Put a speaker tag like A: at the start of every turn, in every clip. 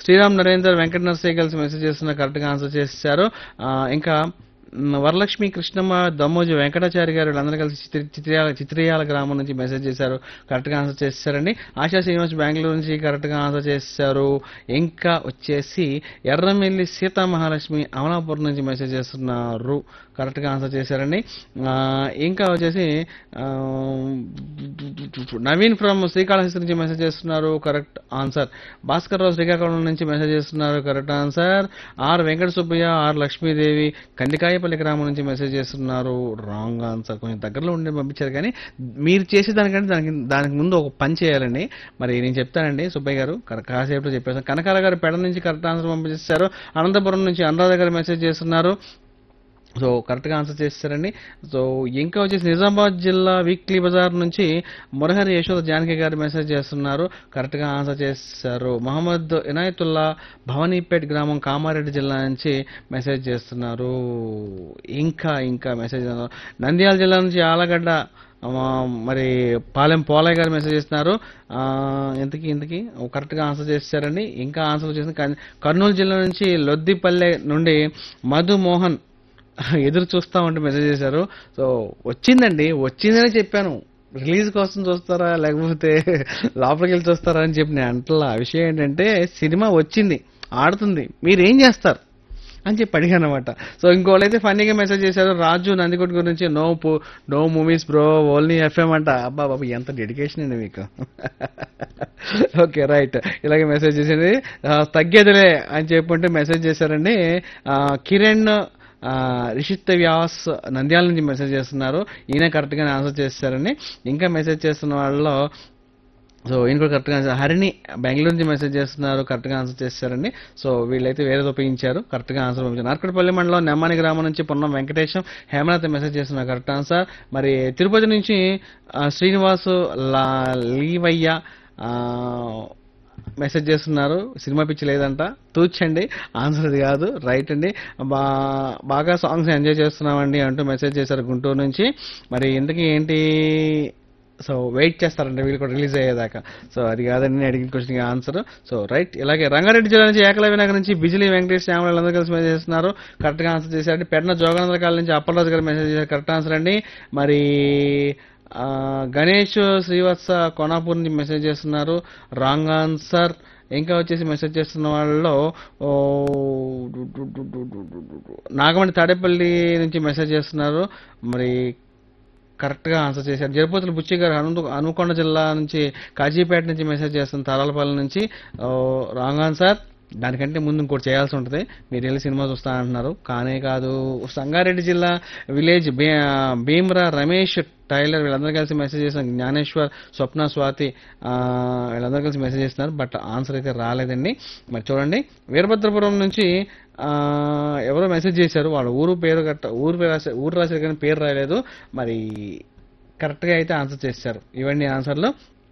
A: శ్రీరామ్ నరేందర్ వెంకట నర్సయ్య కలిసి మెసేజ్ చేస్తున్న కరెక్ట్గా ఆన్సర్ చేశారు ఆ, ఇంకా మ్, వరలక్ష్మి కృష్ణమ్మ దమ్మోజి వెంకటాచారి గారు వీళ్ళందరూ కలిసి చిత్రి చిత్రియాల చిత్రియాల గ్రామం నుంచి మెసేజ్ చేశారు కరెక్ట్గా ఆన్సర్ చేశారండి ఆశా శ్రీనివాస్ బెంగళూరు నుంచి కరెక్ట్గా ఆన్సర్ చేశారు ఇంకా వచ్చేసి ఎర్రమెల్లి సీతా మహాలక్ష్మి అమలాపురం నుంచి మెసేజ్ చేస్తున్నారు కరెక్ట్గా ఆన్సర్ చేశారండి ఆ, ఇంకా వచ్చేసి ఆ, నవీన్ ఫ్రమ్ శ్రీకాళహస్తి నుంచి మెసేజ్ చేస్తున్నారు కరెక్ట్ ఆన్సర్ భాస్కర్ రావు శ్రీకాకుళం నుంచి మెసేజ్ చేస్తున్నారు correct answer R Venkata Subbaiah R Lakshmidevi Kandikayapalli గ్రామం నుంచి మెసేజ్ చేస్తున్నారు రాంగ్ ఆన్సర్ కొంచెం దగ్గరలో ఉండి పంపించారు కానీ మీరు చేసే దానికంటే దానికి దానికి ముందు ఒక పని చేయాలండి మరి నేను చెప్తానండి సుబ్బయ్య గారు కర- కాసేపు చెప్పేసాను కనకాల గారు పెడ నుంచి కరెక్ట్ ఆన్సర్ పంపించేశారు అనంతపురం నుంచి అనురాధ గారు మెసేజ్ చేస్తున్నారు సో కరెక్ట్గా ఆన్సర్ చేస్తారండి సో ఇంకా వచ్చేసి నిజామాబాద్ జిల్లా వీక్లీ బజార్ నుంచి మురహరి యశోద జానకి గారు మెసేజ్ చేస్తున్నారు కరెక్ట్గా ఆన్సర్ చేస్తారు మహమ్మద్ ఇనాయతుల్లా భవానీపేట్ గ్రామం కామారెడ్డి జిల్లా నుంచి మెసేజ్ చేస్తున్నారు ఇంకా ఇంకా మెసేజ్ నంద్యాల జిల్లా నుంచి ఆలగడ్డ ఆ, మరి పాలెం పోలయ్య గారు మెసేజ్ చేస్తున్నారు ఆ, ఇంతకీ ఇంతకీ కరెక్ట్గా ఆన్సర్ చేస్తారండి ఇంకా ఆన్సర్ వచ్చేసి కర్- కర్నూలు జిల్లా నుంచి లొద్దిపల్లె నుండి మధు మోహన్ ఎదురు చూస్తా ఉంటే మెసేజ్ చేశారు సో వచ్చిందండి వచ్చిందని చెప్పాను రిలీజ్ కోసం చూస్తారా లేకపోతే లోపలికి వెళ్ళి చూస్తారా అని చెప్పి నేను అంటలా ఆ విషయం ఏంటంటే సినిమా వచ్చింది ఆడుతుంది మీరు ఏం చేస్తారు అని చెప్పి అడిగాను అనమాట సో ఇంకోళ్ళైతే ఫన్నీగా మెసేజ్ చేశారు రాజు నందికొట్ గురించి no no movies bro only FM అంట అబ్బా బాబు ఎంత డెడికేషన్ అండి మీకు ఓకే రైట్ ఇలాగే మెసేజ్ చేసింది ఆ, తగ్గేదిలే అని చెప్పుంటే మెసేజ్ చేశారండి ఆ, కిరణ్ ఆ, రిషిత్ వ్యాస్ నంద్యాల నుంచి మెసేజ్ చేస్తున్నారు ఈయన కరెక్ట్గానే ఆన్సర్ చేస్తారని ఇంకా మెసేజ్ చేస్తున్న వాళ్ళలో సో ఈయన కూడా కరెక్ట్గా ఆన్సర్ హరిణి బెంగళూరు నుంచి మెసేజ్ చేస్తున్నారు కరెక్ట్గా ఆన్సర్ చేస్తారండి సో వీళ్ళైతే వేరేది ఉపయోగించారు కరెక్ట్గా ఆన్సర్ పంపించారు నార్కట్పల్లి మండలం నెమ్మాని గ్రామం నుంచి పొన్నం వెంకటేశం హేమలత మెసేజ్ చేస్తున్నారు కరెక్ట్ ఆన్సర్ మరి తిరుపతి నుంచి ఆ, శ్రీనివాసు లా లీవయ్య ఆ, మెసేజ్ చేస్తున్నారు సినిమా పిచ్చి లేదంట తూచండి ఆన్సర్ అది కాదు రైట్ అండి బా బాగా సాంగ్స్ ఎంజాయ్ చేస్తున్నామండి అంటూ మెసేజ్ చేశారు గుంటూరు నుంచి మరి ఇంతకీ ఏంటి సో వెయిట్ చేస్తారంటే వీళ్ళు కూడా రిలీజ్ అయ్యేదాకా సో అది కాదండి నేను అడిగిన క్వశ్చన్కి ఆన్సర్ సో రైట్ ఇలాగే రంగారెడ్డి జిల్లా నుంచి ఏకలవ్య నగర్ నుంచి బిజిలీ వెంకటేష్ శ్యామలు అందరూ కలిసి మెసేజ్ చేస్తున్నారు కరెక్ట్గా ఆన్సర్ చేశారండి పెడన జోగానంద కాలనీ నుంచి అప్పలరాజు గారు మెసేజ్ చేశారు కరెక్ట్ ఆన్సర్ అండి మరి ఆ, గణేష్ శ్రీవత్స కొనాపూర్ నుంచి మెసేజ్ చేస్తున్నారు రాంగ్ ఆన్సర్ ఇంకా వచ్చేసి మెసేజ్ చేస్తున్న వాళ్ళలో ఓ, డు- డు- డు- డు- డు- డు- డు- డు- నాగమణి తాడేపల్లి నుంచి మెసేజ్ చేస్తున్నారు మరి కరెక్ట్గా ఆన్సర్ చేశారు జరపోతుల బుచ్చి గారు హను హనుకొండ జిల్లా నుంచి కాజీపేట నుంచి మెసేజ్ చేస్తున్న తారాలపల్లి నుంచి ఓ, రాంగ్ ఆన్సర్ దానికంటే ముందు ఇంకోటి చేయాల్సి ఉంటుంది మీరు వెళ్ళి సినిమా చూస్తా అంటున్నారు కానే కాదు సంగారెడ్డి జిల్లా విలేజ్ భీ భీమ్రా రమేష్ టైలర్ వీళ్ళందరూ కలిసి మెసేజ్ చేస్తున్నారు జ్ఞానేశ్వర్ స్వప్న స్వాతి ఆ, వీళ్ళందరూ కలిసి మెసేజ్ చేస్తున్నారు బట్ ఆన్సర్ అయితే రాలేదండి మరి చూడండి వీరభద్రపురం నుంచి ఆ, ఎవరో మెసేజ్ చేశారు వాళ్ళ ఊరు పేరు గట్ట ఊరు పేరు రాశారు ఊరు రాశారు కానీ పేరు రాయలేదు మరి కరెక్ట్గా అయితే ఆన్సర్ చేశారు ఇవన్నీ ఆన్సర్లు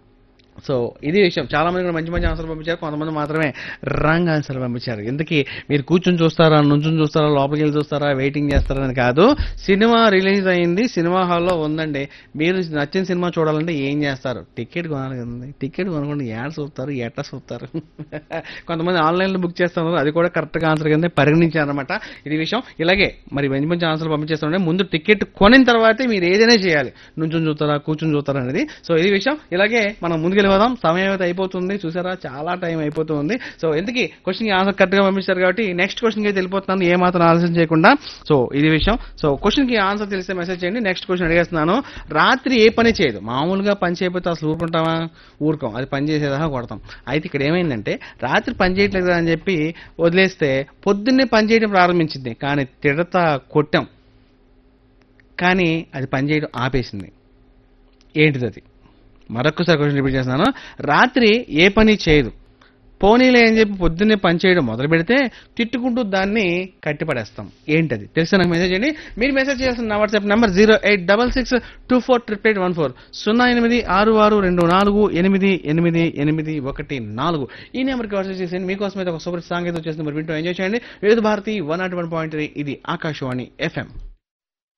A: సో ఇది విషయం చాలా మంది కూడా మంచి మంచి ఆన్సర్ పంపించారు కొంతమంది మాత్రమే రాంగ్ ఆన్సర్ పంపించారు ఎందుకు మీరు కూర్చొని చూస్తారా నుంచుని చూస్తారా లోపలికి వెళ్ళి చూస్తారా వెయిటింగ్ చేస్తారా అని కాదు సినిమా రిలీజ్ అయింది సినిమా హాల్లో ఉందండి మీరు నచ్చిన సినిమా చూడాలంటే ఏం చేస్తారు టికెట్ కొనాలి కదండి టికెట్ కొనకుండా యాడ్ చూస్తారు ఎట్లా చూస్తారు కొంతమంది ఆన్లైన్లో బుక్ చేస్తున్నారు అది కూడా కరెక్ట్గా ఆన్సర్ కింద పరిగణించారు అనమాట ఇది విషయం ఇలాగే మరి మంచి మంచి ఆన్సర్ పంపించేస్తుంటే ముందు టికెట్ కొనిన తర్వాతే మీరు ఏదైనా చేయాలి నుంచుని చూస్తారా కూర్చుని చూస్తారా అనేది సో ఇది విషయం ఇలాగే మనం ముందుకెళ్ళిపోదాం సమయం అయితే అయిపోతుంది చూసారా చాలా టైం అయిపోతుంది సో ఎందుకు క్వశ్చన్ ఆన్సర్ కరెక్ట్ గా పంపించారు కాబట్టి నెక్స్ట్ క్వశ్చన్ అయితే వెళ్ళిపోతున్నాను ఏ మాత్రం ఆలోచన చేయకుండా సో ఇది విషయం సో క్వశ్చన్ కి ఆన్సర్ తెలిస్తే మెసేజ్ చేయండి నెక్స్ట్ క్వశ్చన్ అడిగేస్తున్నాను రాత్రి ఏ పని చేయదు మామూలుగా పని చేయకపోతే అసలు ఊరుకుంటామా ఊరుకోం అది పని చేసేదాకా కొడతాం అయితే ఇక్కడ ఏమైందంటే రాత్రి పని చేయట్లేదు అని చెప్పి వదిలేస్తే పొద్దున్నే పని చేయడం ప్రారంభించింది కానీ తిడతా కొట్టాం కానీ అది పని చేయడం ఆపేసింది ఏంటిది అది మరొకసారి క్వశ్చన్ రిపీట్ చేస్తున్నాను రాత్రి ఏ పని చేయదు పోనీలే అని చెప్పి పొద్దున్నే పని చేయడం మొదలు పెడితే తిట్టుకుంటూ దాన్ని కట్టిపడేస్తాం ఏంటది తెలిసిన నాకు మెసేజ్ చేయండి మీరు మెసేజ్ చేయాల్సిన నా WhatsApp number zero eight double six two four triple eight one four సున్నా ఎనిమిది ఆరు ఆరు రెండు నాలుగు ఎనిమిది ఎనిమిది ఎనిమిది ఒకటి నాలుగు ఈ నెంబర్కి వాట్సాప్ చేసేయండి మీకోసం అయితే ఒక సూపర్ సాంగ్ అయితే వచ్చేసింది మరి వింటూ ఎంజాయ్ చేయండి Vividh Bharati one not one point ఇది ఆకాశవాణి ఎఫ్ఎం